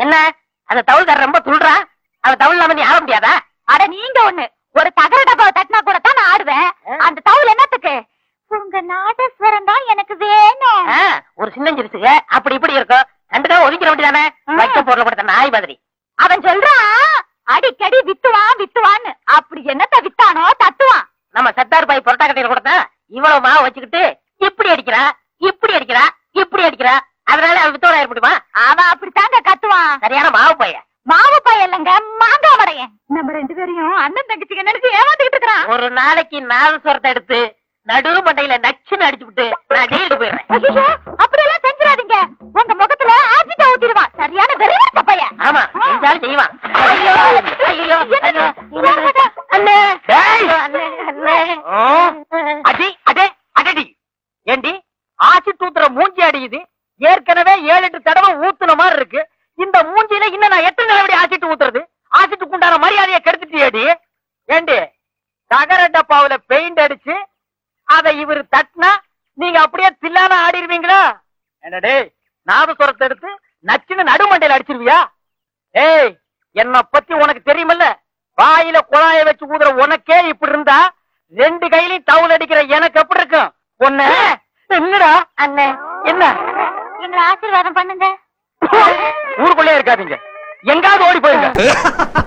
என்ன அந்த தவுள்காரர் ரொம்ப துள்றா அவன் தவுள் இல்லாம நீ ஆட முடியாதா அட நீங்க ஒண்ணு ஒரு தகர டப்பாவை தட்டினா கூட தான் நான் ஆடுவேன் அந்த தவுல் என்னத்துக்கு உங்க நாதஸ்வரம் தான் எனக்கு வேணும் ஆ, ஒரு சின்ன சிறுசுக அப்படி இப்படி இருக்கும் கண்டுக்காம ஒதுக்கிற வேண்டியதானே ம். வைக்க பொருள் கொடுத்த நாய் மாதிரி அவன் சொல்றான் அடிக்கடி வித்துவான் வித்துவான்னு அப்படி என்னத்த வித்தானோ தத்துவான் நம்ம சத்தார் பாய் புரட்டா கட்டையில கொடுத்தா இவ்வளவு மாவு வச்சுக்கிட்டு இப்படி அடிக்கிறா இப்படி அடிக்கிறா இப்படி அடிக்கிறா அதனால அவன் வித்தோட ஏற்படுமா அவன் அப்படித்தாங்க கத்துவான் சரியான மாவு பைய மாவு பையன் இல்லைங்க மாங்காய் வரையன் நம்ம ரெண்டு பேரையும் அண்ணன் தங்கச்சிங்க நினைச்சு ஏமாத்திட்டு இருக்கிறான் ஒரு நாளைக்கு நாதஸ்வரத்தை எடுத்து நடு மண்டையில நச்சுன்னு அடிச்சு விட்டு நான் ஜெயிலுக்கு போயிடுறேன் ஐயோ அப்படியெல்லாம் செஞ்சிடாதீங்க உங்க முகத்துல ஆசிட்ட ஊத்திடுவான் சரியான வெறிவட்ட பையன் ஆமா செஞ்சாலும் செய்வான் ஐயோ, ஐயோ என்னது? ஐயோ, அண்ணே டேய்! அண்ணே அண்ணே ஆ? அடி அடே அடடி ஏண்டி ஆசி தூத்துற மூஞ்சி அடியுது ஏற்கனவே ஏழு எட்டு தடவை ஊத்துன மாதிரி இருக்கு இந்த மூஞ்சியில இன்னும் நான் எத்தனை நிலவடி ஆசிட்டு ஊத்துறது ஆசிட்டுக்கு உண்டான மரியாதையை கெடுத்துட்டியேடி ஏண்டி தகர டப்பாவுல பெயிண்ட் அடிச்சு அதை இவரு தட்டினா நீங்க அப்படியே தில்லான ஆடிடுவீங்களா என்னடே நாதஸ்வரத்தை எடுத்து நச்சுன்னு நடுமண்டையில அடிச்சிருவியா ஏய் என்ன பத்தி உனக்கு தெரியுமல்ல வாயில குழாய வச்சு ஊதுற உனக்கே இப்படி இருந்தா ரெண்டு கையிலயும் டவுல் அடிக்கிற எனக்கு எப்படி இருக்கும் ஒண்ணு என்னடா அண்ணே என்ன எங்களை ஆசீர்வாதம் பண்ணுங்க ஊருக்குள்ளே இருக்காதீங்க எங்காவது ஓடி போயிருங்க